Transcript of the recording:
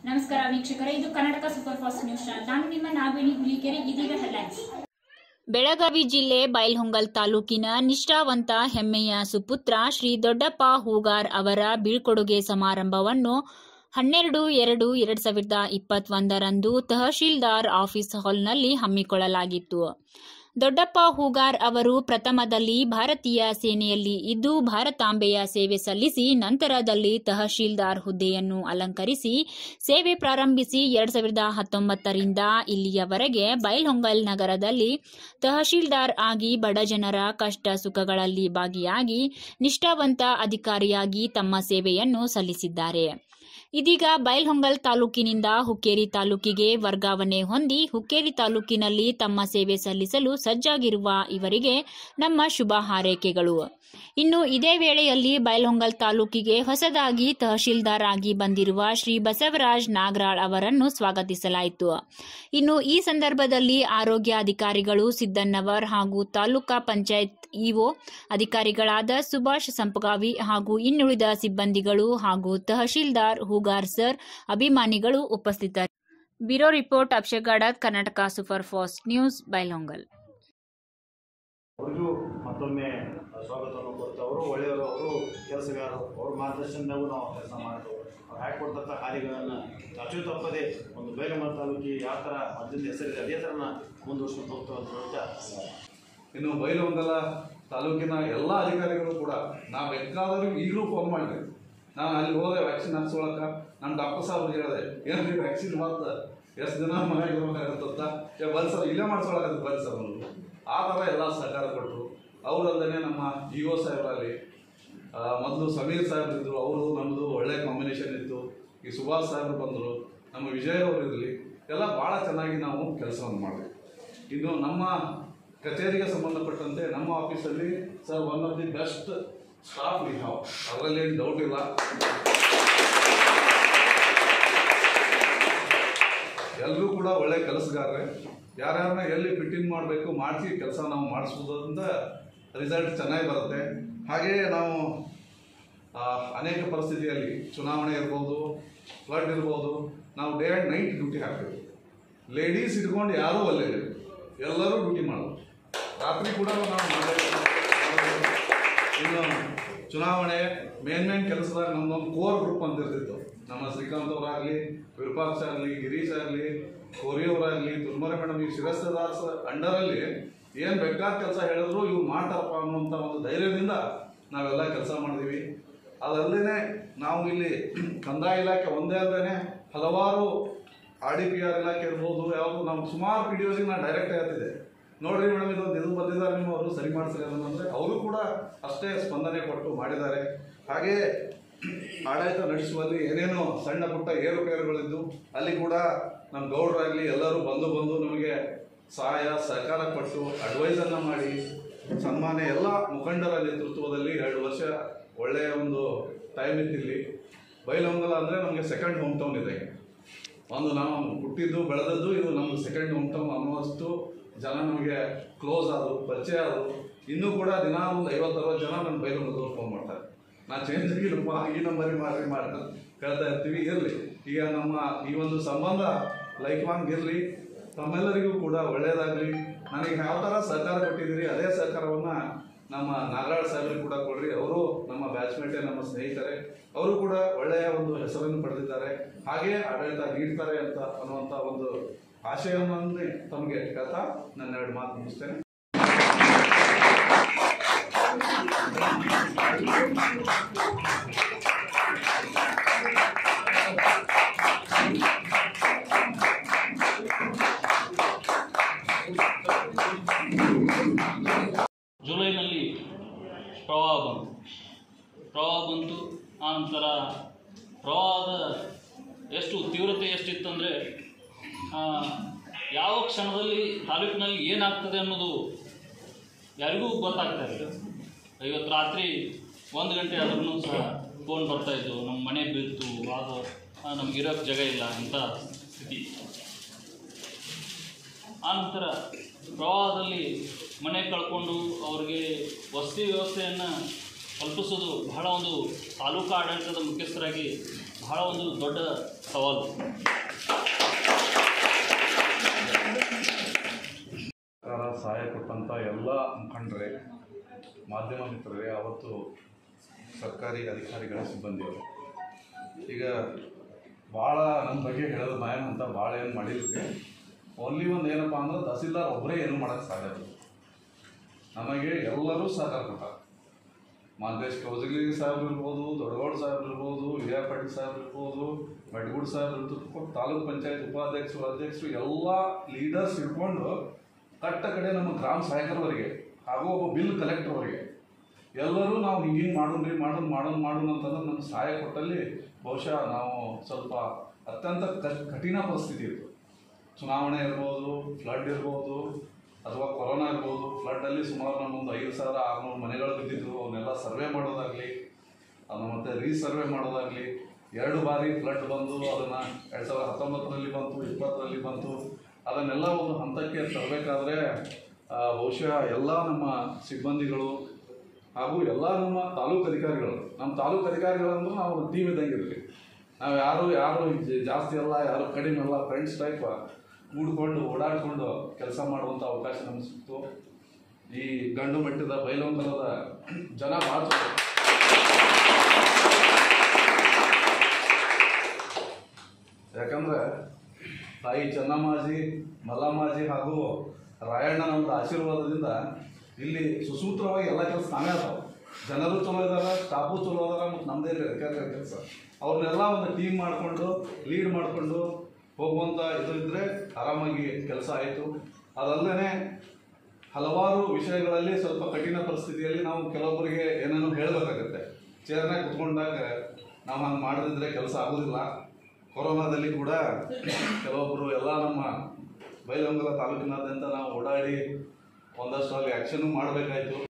ನಮಸ್ಕಾರ ವೀಕ್ಷಕರೇ ಇದು Karnataka super fast news channel ನಾನು ನಿಮ್ಮ ನಾಗವೇಣಿ ಹುಲಿಕೆರೆ ಇದೀಗ ಹೆಡ್ಲೈನ್ಸ್ ಬೆಳಗಾವಿ ಜಿಲ್ಲೆ ಬೈಲ್ಹೊಂಗಲ್ ತಾಲೂಕಿನ ನಿಷ್ಠಾವಂತ ಹೆಮ್ಮೆಯ ಸುಪುತ್ರ ಶ್ರೀ ದೊಡ್ಡಪ್ಪ ಹೂಗಾರ್ ಅವರ ಬೀಳ್ಕೊಡುಗೆ ಸಮಾರಂಭವನ್ನು ಹನ್ನೆರಡು ಎರಡು ಎರಡ್ ಸಾವಿರದ ಇಪ್ಪತ್ತೊಂದರಂದು ತಹಶೀಲ್ದಾರ್ ಆಫೀಸ್ ಹಾಲ್ನಲ್ಲಿ ಹಮ್ಮಿಕೊಳ್ಳಲಾಗಿತ್ತು ದೊಡ್ಡಪ್ಪ ಹೂಗಾರ್ ಅವರು ಪ್ರಥಮದಲ್ಲಿ ಭಾರತೀಯ ಸೇನೆಯಲ್ಲಿ ಇದ್ದು ಭಾರತಾಂಬೆಯ ಸೇವೆ ಸಲ್ಲಿಸಿ ನಂತರದಲ್ಲಿ ತಹಶೀಲ್ದಾರ್ ಹುದ್ದೆಯನ್ನು ಅಲಂಕರಿಸಿ ಸೇವೆ ಪ್ರಾರಂಭಿಸಿ ಎರಡ್ ಸಾವಿರದ ಹತ್ತೊಂಬತ್ತರಿಂದ ಇಲ್ಲಿಯವರೆಗೆ ಬೈಲ್ಹೊಂಗಲ್ ನಗರದಲ್ಲಿ ತಹಶೀಲ್ದಾರ್ ಆಗಿ ಬಡಜನರ ಕಷ್ಟ ಸುಖಗಳಲ್ಲಿ ಭಾಗಿಯಾಗಿ ನಿಷ್ಠಾವಂತ ಅಧಿಕಾರಿಯಾಗಿ ತಮ್ಮ ಸೇವೆಯನ್ನು ಸಲ್ಲಿಸಿದ್ದಾರೆ ಇದೀಗ ಬೈಲ್ಹೊಂಗಲ್ ತಾಲೂಕಿನಿಂದ ಹುಕ್ಕೇರಿ ತಾಲೂಕಿಗೆ ವರ್ಗಾವಣೆ ಹೊಂದಿ ಹುಕ್ಕೇರಿ ತಾಲೂಕಿನಲ್ಲಿ ತಮ್ಮ ಸೇವೆ ಸಲ್ಲಿಸಲು ಸಜ್ಜಾಗಿರುವ ಇವರಿಗೆ ನಮ್ಮ ಶುಭ ಹಾರೈಕೆಗಳು ಇನ್ನು ಇದೇ ವೇಳೆಯಲ್ಲಿ ಬೈಲ್ಹೊಂಗಲ್ ತಾಲೂಕಿಗೆ ಹೊಸದಾಗಿ ತಹಶೀಲ್ದಾರ್ ಆಗಿ ಬಂದಿರುವ ಶ್ರೀ ಬಸವರಾಜ್ ನಾಗರಾಳ್ ಅವರನ್ನು ಸ್ವಾಗತಿಸಲಾಯಿತು ಇನ್ನು ಈ ಸಂದರ್ಭದಲ್ಲಿ ಆರೋಗ್ಯ ಅಧಿಕಾರಿಗಳು ಸಿದ್ದನ್ನವರ್ ಹಾಗೂ ತಾಲೂಕಾ ಪಂಚಾಯತ್ ಇಒ ಅಧಿಕಾರಿಗಳಾದ ಸುಭಾಷ್ ಸಂಪಗಾವಿ ಹಾಗೂ ಇನ್ನುಳಿದ ಸಿಬ್ಬಂದಿಗಳು ಹಾಗೂ ತಹಶೀಲ್ದಾರ್ ಹೂಗಾರ್ ಸರ್ ಅಭಿಮಾನಿಗಳು ಉಪಸ್ಥಿತರು ಬ್ಯೂರೋ ರಿಪೋರ್ಟ್ ಅಕ್ಷಗಾಡತ್ Karnataka super fast news Bailhongal ಅವರಿಗೂ ಮತ್ತೊಮ್ಮೆ ಸ್ವಾಗತವನ್ನು ಕೊಡ್ತಾ ಅವರು ಒಳ್ಳೆಯವರು ಅವರು ಕೆಲಸಗಾರರು ಅವ್ರ ಮಾರ್ಗದರ್ಶನದಾಗೂ ನಾವು ಕೆಲಸ ಮಾಡ್ತೇವೆ ಅವ್ರು ಹಾಕಿಕೊಡ್ತಂಥ ಕಾರ್ಯಗಳನ್ನು ಅಚ್ಚು ತಪ್ಪದೆ ಒಂದು ಬೈಲಮರ ತಾಲೂಕಿಗೆ ಯಾವ ಥರ ಮೊದಲಿಂದ ಹೆಸರಿದೆ ಅದೇ ಥರನ ಮುಂದುವರ್ಸ್ಕೊಂಡು ಹೋಗ್ತೇವೆ ಅಂತ ಹೇಳ್ತಾ ಇನ್ನು ಬೈಲಹೊಂಗಲ ತಾಲೂಕಿನ ಎಲ್ಲ ಅಧಿಕಾರಿಗಳು ಕೂಡ ನಾವು ಬೇಕಾದವ್ರಿಗೆ ಈಗಲೂ ಫೋನ್ ಮಾಡಿದೆ ನಾನು ಅಲ್ಲಿ ಹೋದೆ ವ್ಯಾಕ್ಸಿನ್ ಹಾಕ್ಸ್ಕೊಳಕ ನಮ್ಮ ಡಾಕ್ಟರ್ ಸಾಹೇಬ್ ಹೇಳಿದೆ ಏನ್ರಿ ವ್ಯಾಕ್ಸಿನ್ ಮತ್ತೆ ಎಷ್ಟು ದಿನ ಮನೆಗೆ ಇರ್ಬೇಕಾಗತ್ತ ಏ ಬಲ್ ಸರ್ ಇಲ್ಲೇ ಮಾಡಿಸ್ಕೊಳಕತ್ತ ಬಲ್ ಸರ್ ಅವರು ಆ ಥರ ಎಲ್ಲ ಸಹಕಾರ ಕೊಟ್ಟರು ಅವರಲ್ಲದೆ ನಮ್ಮ ಇ ಒ ಸಾಹೇಬರಲ್ಲಿ ಮೊದಲು ಸಮೀರ್ ಸಾಹೇಬ್ರು ಇದ್ರು ಅವರು ನಮ್ಮದು ಒಳ್ಳೆ ಕಾಂಬಿನೇಷನ್ ಇತ್ತು ಈ ಸುಭಾಷ್ ಸಾಹೇಬ್ರು ಬಂದರು ನಮ್ಮ ವಿಜಯ್ ಅವರು ಇರಲಿ ಎಲ್ಲ ಭಾಳ ಚೆನ್ನಾಗಿ ನಾವು ಕೆಲಸವನ್ನು ಮಾಡಿದ್ವಿ ಇನ್ನು ನಮ್ಮ ಕಚೇರಿಗೆ ಸಂಬಂಧಪಟ್ಟಂತೆ ನಮ್ಮ ಆಫೀಸಲ್ಲಿ sir one of the best staff we have ಅದರಲ್ಲಿ ಏನು ಡೌಟ್ ಇಲ್ಲ ಎಲ್ಲರೂ ಕೂಡ ಒಳ್ಳೆ ಕೆಲಸಗಾರರೇ ಯಾರ್ಯಾರನ್ನ ಎಲ್ಲಿ ಫಿಟ್ಟಿಂಗ್ ಮಾಡಬೇಕು ಮಾಡಿಸಿ ಕೆಲಸ ನಾವು ಮಾಡಿಸ್ಬೋದ್ರಿಂದ ರಿಸಲ್ಟ್ ಚೆನ್ನಾಗಿ ಬರುತ್ತೆ ಹಾಗೆಯೇ ನಾವು ಆ, ಅನೇಕ ಪರಿಸ್ಥಿತಿಯಲ್ಲಿ ಚುನಾವಣೆ ಇರ್ಬೋದು ಫ್ಲಡ್ ಇರ್ಬೋದು ನಾವು ಡೇ ಆ್ಯಂಡ್ ನೈಟ್ ಡ್ಯೂಟಿ ಹಾಕ್ತೀವಿ ಲೇಡೀಸ್ ಇಟ್ಕೊಂಡು ಯಾರೂ ಅಲ್ಲೇ ಇಲ್ಲ. ಎಲ್ಲರೂ ಡ್ಯೂಟಿ ಮಾಡೋದು ರಾತ್ರಿ ಕೂಡ ನಾವು ಮಾಡಬೇಕು ಇನ್ನು ಚುನಾವಣೆ ಮೇನ್ ಮೇನ್ ಕೆಲಸದಾಗ ನಮ್ದೊಂದು ಕೋರ್ ಗ್ರೂಪ್ ಅಂತ ಇರ್ತಿತ್ತು ನಮ್ಮ ಶ್ರೀಕಾಂತ್ ಅವರಾಗಲಿ ವಿರೂಪಾಕ್ಷ ಆಗಲಿ ಗಿರೀಶ್ ಆಗಲಿ ಕೋರಿ ಅವರಾಗಲಿ ತುರ್ಮರೆ ಮೇಡಮ್ ಈ ಶಿರಸ್ತದಾರ್ಸ್ ಅಂಡರಲ್ಲಿ ಏನು ಬೇಕಾದ ಕೆಲಸ ಹೇಳಿದ್ರು ಇವ್ರು ಮಾಡ್ತಾರಪ್ಪ ಅನ್ನುವಂಥ ಒಂದು ಧೈರ್ಯದಿಂದ ನಾವೆಲ್ಲ ಕೆಲಸ ಮಾಡಿದೀವಿ ಅದಲ್ಲದೆ ನಾವು ಇಲ್ಲಿ ಕಂದಾಯ ಇಲಾಖೆ ಒಂದೇ ಅಲ್ಲದೆ ಹಲವಾರು ಆರ್ ಡಿ ಪಿ ಆರ್ ಇಲಾಖೆ ಇರ್ಬೋದು ಯಾವುದು ನಾವು ಸುಮಾರು ಪಿ ಡಿ ನಾನು ಡೈರೆಕ್ಟ್ ಹೇಳ್ತಿದ್ದೆ ನೋಡ್ರಿ ಮೇಡಮ್ ಇದೊಂದು ಇದು ಬಂದಿದ್ದಾರೆ ನಿಮ್ಮ ಅವರು ಸರಿ ಮಾಡಿಸ್ರಿ ಅದನ್ನಂದ್ರೆ ಅವರು ಕೂಡ ಅಷ್ಟೇ ಸ್ಪಂದನೆ ಕೊಟ್ಟು ಮಾಡಿದ್ದಾರೆ ಹಾಗೆ ಆಡಳಿತ ನಡೆಸುವಲ್ಲಿ ಏನೇನೋ ಸಣ್ಣ ಪುಟ್ಟ ಏರುಪೇರುಗಳಿದ್ದು ಅಲ್ಲಿ ಕೂಡ ನಮ್ಮ ಗೌಡರಾಗಲಿ ಎಲ್ಲರೂ ಬಂದು ಬಂದು ನಮಗೆ ಸಹಾಯ ಸಹಕಾರ ಕೊಟ್ಟು ಅಡ್ವೈಸನ್ನು ಮಾಡಿ ಸನ್ಮಾನ್ಯ ಎಲ್ಲ ಮುಖಂಡರ ನೇತೃತ್ವದಲ್ಲಿ ಎರಡು ವರ್ಷ ಒಳ್ಳೆಯ ಒಂದು ಟೈಮ್ ಇತ್ತಿಲ್ಲಿ ಬೈಲಹೊಂಗಲ ಅಂದರೆ ನಮಗೆ ಸೆಕೆಂಡ್ ಹೋಮ್ ಟೌನ್ ಇದೆ ಒಂದು ನಾವು ಹುಟ್ಟಿದ್ದು ಬೆಳೆದದ್ದು ಇದು ನಮ್ದು ಸೆಕೆಂಡ್ ಹೋಮ್ ಟೌನ್ ಅನ್ನುವಷ್ಟು ಜನ ನಮಗೆ ಕ್ಲೋಸ್ ಆದರು ಪರಿಚಯ ಆದರು ಇನ್ನೂ ಕೂಡ ದಿನ ಒಂದು ಐವತ್ತು ಅರವತ್ತು ಜನ ನನ್ನ ಬೈಲೊಂದು ಫೋನ್ ಮಾಡ್ತಾರೆ ನಾ ಚೇಂಜ್ ಆಗಿಲ್ಲಪ್ಪ ಈ ನಂಬರಿಗೆ ಮಾಡ್ರಿ ಮಾಡ್ರಿ ಅಂತ ಹೇಳ್ತಾ ಇರ್ತೀವಿ ಇರಲಿ ಈಗ ನಮ್ಮ ಈ ಒಂದು ಸಂಬಂಧ ಲೈಫ್ ಲಾಂಗ್ ಇರಲಿ ತಮ್ಮೆಲ್ಲರಿಗೂ ಕೂಡ ಒಳ್ಳೆಯದಾಗಲಿ ನನಗೆ ಯಾವ ಥರ ಸಹಕಾರ ಕೊಟ್ಟಿದ್ದೀರಿ ಅದೇ ಸಹಕಾರವನ್ನು ನಮ್ಮ ನಾಗರಾಳ್ ಸಾಹೇಬರಿಗೆ ಕೂಡ ಕೊಡ್ರಿ ಅವರು ನಮ್ಮ ಬ್ಯಾಚ್ಮೇಟೇ ನಮ್ಮ ಸ್ನೇಹಿತರೆ ಅವರು ಕೂಡ ಒಳ್ಳೆಯ ಒಂದು ಹೆಸರನ್ನು ಪಡೆದಿದ್ದಾರೆ ಹಾಗೆ ಆಡಳಿತ ನೀಡ್ತಾರೆ ಅಂತ ಅನ್ನುವಂಥ ಒಂದು ಆಶಯವನ್ನು ತಮಗೆ ಹೇಳ್ತಾ ನನ್ನ ಎರಡು ಮಾತು ಮುಗಿಸ್ತೇನೆ ಜುಲೈನಲ್ಲಿ ಪ್ರವಾಹ ಬಂತು ಪ್ರವಾಹ ಬಂತು ಆನಂತರ ಪ್ರವಾಹದ ಎಷ್ಟು ತೀವ್ರತೆ ಎಷ್ಟಿತ್ತು ಅಂದರೆ ಯಾವ ಕ್ಷಣದಲ್ಲಿ ತಾಲೂಕಿನಲ್ಲಿ ಏನಾಗ್ತದೆ ಅನ್ನೋದು ಯಾರಿಗೂ ಗೊತ್ತಾಗ್ತಾ ಇಲ್ಲ ಇವತ್ತು ರಾತ್ರಿ ಒಂದು ಗಂಟೆ ಆದ್ರೂ ಸಹ ಫೋನ್ ಬರ್ತಾಯಿತ್ತು ನಮ್ಮ ಮನೆ ಬೀಳ್ತು ಅದು ನಮ್ಗೆ ಇರೋಕ್ಕೆ ಜಾಗ ಇಲ್ಲ ಅಂತ ಸ್ಥಿತಿ ಆನಂತರ ಪ್ರವಾಹದಲ್ಲಿ ಮನೆ ಕಳ್ಕೊಂಡು ಅವ್ರಿಗೆ ವಸತಿ ವ್ಯವಸ್ಥೆಯನ್ನು ಕಲ್ಪಿಸೋದು ಬಹಳ ಒಂದು ತಾಲೂಕು ಆಡಳಿತದ ಮುಖ್ಯಸ್ಥರಾಗಿ ಬಹಳ ಒಂದು ದೊಡ್ಡ ಸವಾಲು ಸರ್ಕಾರ ಸಹಾಯ ಕೊಟ್ಟಂಥ ಎಲ್ಲ ಮುಖಂಡರೇ ಮಾಧ್ಯಮ ಮಿತ್ರರೇ ಅವತ್ತು ಸರ್ಕಾರಿ ಅಧಿಕಾರಿಗಳ ಸಿಬ್ಬಂದಿಗಳು ಈಗ ಭಾಳ ನಮ್ಮ ಬಗ್ಗೆ ಹೇಳೋದು ಭಯನ್ ಅಂತ ಭಾಳ ಏನು ಮಾಡಿದ್ವಿ ಓನ್ಲಿ ಒಂದು ಏನಪ್ಪ ಅಂದ್ರೆ ತಹಸೀಲ್ದಾರ್ ಒಬ್ಬರೇ ಏನು ಮಾಡೋಕ್ಕೆ ಸಾಧ್ಯ ಇಲ್ಲ. ನಮಗೆ ಎಲ್ಲರೂ ಸಹಕಾರ ಕೊಟ್ಟಾರೆ ಮಾಂತೇಶ್ ಕೌಜಗಿ ಸಾಹೇಬ್ರು ಇರ್ಬೋದು ದೊಡ್ಡಗೌಡ ಸಾಹೇಬ್ರು ಇರ್ಬೋದು ವಿಜಯ ಪಾಟೀಲ್ ಸಾಹೇಬ್ರು ಇರ್ಬೋದು ಮಡ್ಗೂಡ್ ಸಾಹೇಬ್ರು ಇರ್ಬೋದು ತಾಲೂಕ್ ಪಂಚಾಯತ್ ಉಪಾಧ್ಯಕ್ಷರು ಅಧ್ಯಕ್ಷರು ಎಲ್ಲ ಲೀಡರ್ಸ್ ಇಟ್ಕೊಂಡು ಕಟ್ಟ ಕಡೆ ನಮ್ಮ ಗ್ರಾಮ ಸಹಾಯಕರವರೆಗೆ ಹಾಗೂ ಒಬ್ಬ ಬಿಲ್ ಕಲೆಕ್ಟರ್ವರೆಗೆ ಎಲ್ಲರೂ ನಾವು ಹಿಂಗೆ ಹಿಂಗೆ ಮಾಡೋಣ್ರಿ ಮಾಡೋಣ ಮಾಡೋಣ ಮಾಡೋಣ ಅಂತಂದ್ರೆ ನಮ್ಗೆ ಸಹಾಯ ಕೊಟ್ಟಲ್ಲಿ ಬಹುಶಃ ನಾವು ಸ್ವಲ್ಪ ಅತ್ಯಂತ ಕಠ್- ಕಠಿಣ ಪರಿಸ್ಥಿತಿ ಇತ್ತು ಚುನಾವಣೆ ಇರ್ಬೋದು ಫ್ಲಡ್ ಇರ್ಬೋದು ಅಥವಾ ಕೊರೋನಾ ಇರ್ಬೋದು ಫ್ಲಡ್ಡಲ್ಲಿ ಸುಮಾರು ನಮ್ಮೊಂದು ಐದು ಸಾವಿರ ಆರುನೂರು ಮನೆಗಳು ಬಿದ್ದಿದ್ವು ಅವನ್ನೆಲ್ಲ ಸರ್ವೆ ಮಾಡೋದಾಗಲಿ ಅದನ್ನು ಮತ್ತೆ ರೀಸರ್ವೆ ಮಾಡೋದಾಗಲಿ ಎರಡು ಬಾರಿ ಫ್ಲಡ್ ಬಂದು ಅದನ್ನು ಎರಡು ಸಾವಿರದ ಹತ್ತೊಂಬತ್ತರಲ್ಲಿ ಬಂತು ಇಪ್ಪತ್ತರಲ್ಲಿ ಬಂತು ಅದನ್ನೆಲ್ಲ ಒಂದು ಹಂತಕ್ಕೆ ತರಬೇಕಾದ್ರೆ ಬಹುಶಃ ಎಲ್ಲ ನಮ್ಮ ಸಿಬ್ಬಂದಿಗಳು ಹಾಗೂ ಎಲ್ಲ ನಮ್ಮ ತಾಲೂಕು ಅಧಿಕಾರಿಗಳು ನಮ್ಮ ತಾಲೂಕು ಅಧಿಕಾರಿಗಳಂದ್ರೆ ನಾವು ಟೀಮ್ ಇದ್ದಂಗೆ ಇರ್ತೀವಿ ನಾವು ಯಾರು ಯಾರು ಜ- ಜಾಸ್ತಿ ಅಲ್ಲ ಯಾರು ಕಡಿಮೆ ಅಲ್ಲ ಫ್ರೆಂಡ್ಸ್ ಟೈಪ್ ಕೂಡ್ಕೊಂಡು ಓಡಾಡ್ಕೊಂಡು ಕೆಲಸ ಮಾಡುವಂಥ ಅವಕಾಶ ನಮ್ಗೆ ಸಿಕ್ತು ಈ ಗಂಡು ಮಟ್ಟದ ಬೈಲೊಂಗಲದ ಜನ ಭಾಳ ಚಲೋ. ಯಾಕಂದ್ರೆ ತಾಯಿ ಚೆನ್ನಮ್ಮಾಜಿ ಮಲ್ಲಮ್ಮಾಜಿ ಹಾಗೂ ರಾಯಣ್ಣನ ಒಂದು ಆಶೀರ್ವಾದದಿಂದ ಇಲ್ಲಿ ಸುಸೂತ್ರವಾಗಿ ಎಲ್ಲ ಕೆಲಸ ನಾವೇ ಅದಾವ ಜನರು ಚಲೋ ಇದಾರ ಸ್ಟಾಫು ಚಲೋ ಅದಾರ ಮತ್ತು ನಮ್ಮದೇ ಅಧಿಕಾರಿಗಳ ಕೆಲಸ ಅವ್ರನ್ನೆಲ್ಲ ಒಂದು ಟೀಮ್ ಮಾಡಿಕೊಂಡು ಲೀಡ್ ಮಾಡಿಕೊಂಡು ಹೋಗುವಂಥ ಇದು ಇದ್ದರೆ ಆರಾಮಾಗಿ ಕೆಲಸ ಆಯಿತು ಅದಲ್ಲದೆ ಹಲವಾರು ವಿಷಯಗಳಲ್ಲಿ ಸ್ವಲ್ಪ ಕಠಿಣ ಪರಿಸ್ಥಿತಿಯಲ್ಲಿ ನಾವು ಕೆಲವೊಬ್ಬರಿಗೆ ಏನೇನೋ ಹೇಳಬೇಕಾಗತ್ತೆ ಚೇರ್ನಾಗ ಕುತ್ಕೊಂಡಾಗ ನಾವು ಹಂಗೆ ಮಾಡದಿದ್ರೆ ಕೆಲಸ ಆಗೋದಿಲ್ಲ ಕೊರೋನಾದಲ್ಲಿ ಕೂಡ ಕೆಲವೊಬ್ಬರು ಎಲ್ಲ ನಮ್ಮ ಬೈಲಹೊಂಗಲ ತಾಲೂಕಿನಾದ್ಯಂತ ನಾವು ಓಡಾಡಿ ಒಂದಷ್ಟು ಅಲ್ಲಿ ಆ್ಯಕ್ಷನ್ನು ಮಾಡಬೇಕಾಯಿತು